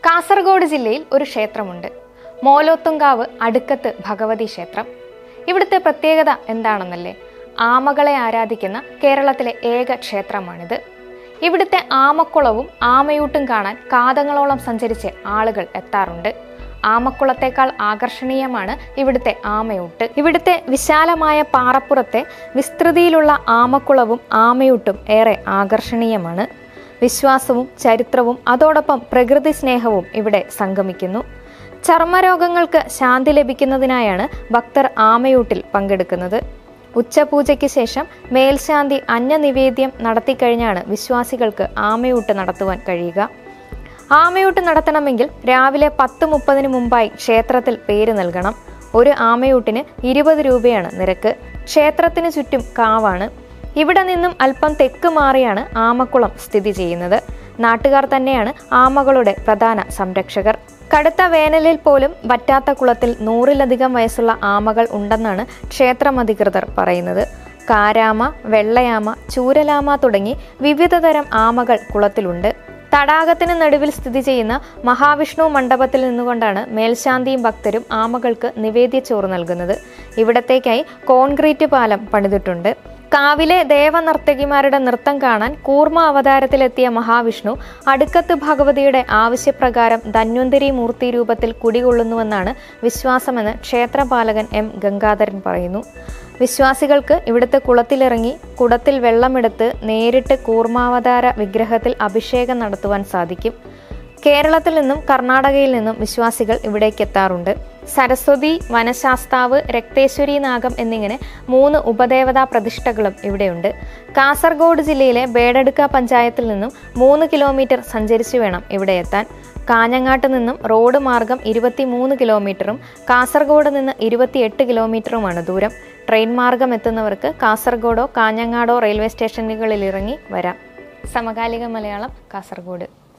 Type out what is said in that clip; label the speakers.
Speaker 1: കാസർഗോഡ് ജില്ലയിൽ ഒരു ക്ഷേത്രമുണ്ട് മോലോത്തുങ്കാവ് അടുക്കത്ത് ഭഗവതി ക്ഷേത്രം ഇവിടുത്തെ പ്രത്യേകത എന്താണെന്നല്ലേ ആമകളെ ആരാധിക്കുന്ന കേരളത്തിലെ ഏക ക്ഷേത്രമാണിത് ഇവിടുത്തെ ആമക്കുളവും ആമയൂട്ടും കാണാൻ കാതങ്ങളോളം സഞ്ചരിച്ച് ആളുകൾ എത്താറുണ്ട് ആമക്കുളത്തേക്കാൾ ആകർഷണീയമാണ് ഇവിടുത്തെ ആമയൂട്ട് ഇവിടുത്തെ വിശാലമായ പാറപ്പുറത്തെ വിസ്തൃതിയിലുള്ള ആമക്കുളവും ആമയൂട്ടും ഏറെ ആകർഷണീയമാണ് വിശ്വാസവും ചരിത്രവും അതോടൊപ്പം പ്രകൃതി സ്നേഹവും ഇവിടെ സംഗമിക്കുന്നു ചർമ്മരോഗങ്ങൾക്ക് ശാന്തി ലഭിക്കുന്നതിനായാണ് ഭക്തർ ആമയൂട്ടിൽ പങ്കെടുക്കുന്നത് ഉച്ചപൂജയ്ക്ക് ശേഷം മേൽശാന്തി അന്നനിവേദ്യം നടത്തിക്കഴിഞ്ഞാണ് വിശ്വാസികൾക്ക് ആമയൂട്ട് നടത്തുവാൻ കഴിയുക ആമയൂട്ട് നടത്തണമെങ്കിൽ രാവിലെ പത്ത് മുപ്പതിന് മുമ്പായി ക്ഷേത്രത്തിൽ പേര് നൽകണം ഒരു ആമയൂട്ടിന് ഇരുപത് രൂപയാണ് നിരക്ക് ക്ഷേത്രത്തിന് ചുറ്റും കാവാണ് ഇവിടെ നിന്നും അല്പം തെക്ക് മാറിയാണ് ആമക്കുളം സ്ഥിതി ചെയ്യുന്നത് നാട്ടുകാർ തന്നെയാണ് ആമകളുടെ പ്രധാന സംരക്ഷകർ കടുത്ത വേനലിൽ പോലും വറ്റാത്ത കുളത്തിൽ നൂറിലധികം വയസ്സുള്ള ആമകൾ ഉണ്ടെന്നാണ് ക്ഷേത്രം അധികൃതർ പറയുന്നത് കാരാമ വെള്ളയാമ ചൂരലാമ തുടങ്ങി വിവിധതരം ആമകൾ കുളത്തിലുണ്ട് തടാകത്തിന് നടുവിൽ സ്ഥിതി ചെയ്യുന്ന മഹാവിഷ്ണു മണ്ഡപത്തിൽ നിന്നുകൊണ്ടാണ് മേൽശാന്തിയും ഭക്തരും ആമകൾക്ക് നിവേദ്യച്ചോറ് നൽകുന്നത് ഇവിടത്തേക്കായി കോൺക്രീറ്റ് പാലം പണിതിട്ടുണ്ട് കാവിലെ ദേവനർത്തകിമാരുടെ നൃത്തം കാണാൻ കൂർമ്മ അവതാരത്തിലെത്തിയ മഹാവിഷ്ണു അടുക്കത്ത് ഭഗവതിയുടെ ആവശ്യപ്രകാരം ധന്വന്തരി മൂർത്തി രൂപത്തിൽ കുടികൊള്ളുന്നുവെന്നാണ് വിശ്വാസമെന്ന് ക്ഷേത്രപാലകൻ എം ഗംഗാധരൻ പറയുന്നു വിശ്വാസികൾക്ക് ഇവിടുത്തെ കുളത്തിലിറങ്ങി കുടത്തിൽ വെള്ളമെടുത്ത് നേരിട്ട് കൂർമാവതാര വിഗ്രഹത്തിൽ അഭിഷേകം നടത്തുവാൻ സാധിക്കും കേരളത്തിൽ നിന്നും കർണാടകയിൽ നിന്നും വിശ്വാസികൾ ഇവിടേക്ക് എത്താറുണ്ട് സരസ്വതി വനശാസ്താവ് രക്തേശ്വരി നാഗം എന്നിങ്ങനെ മൂന്ന് ഉപദേവതാ പ്രതിഷ്ഠകളും ഇവിടെയുണ്ട് കാസർഗോഡ് ജില്ലയിലെ ബേഡടുക്ക പഞ്ചായത്തിൽ നിന്നും മൂന്ന് കിലോമീറ്റർ സഞ്ചരിച്ചു വേണം ഇവിടെ എത്താൻ കാഞ്ഞങ്ങാട്ട് നിന്നും റോഡ് മാർഗം ഇരുപത്തിമൂന്ന് കിലോമീറ്ററും കാസർഗോഡ് നിന്ന് ഇരുപത്തിയെട്ട് കിലോമീറ്ററുമാണ് ദൂരം ട്രെയിൻ മാർഗം എത്തുന്നവർക്ക് കാസർഗോഡോ കാഞ്ഞങ്ങാടോ റെയിൽവേ സ്റ്റേഷനുകളിൽ ഇറങ്ങി വരാം സമകാലിക മലയാളം കാസർഗോഡ്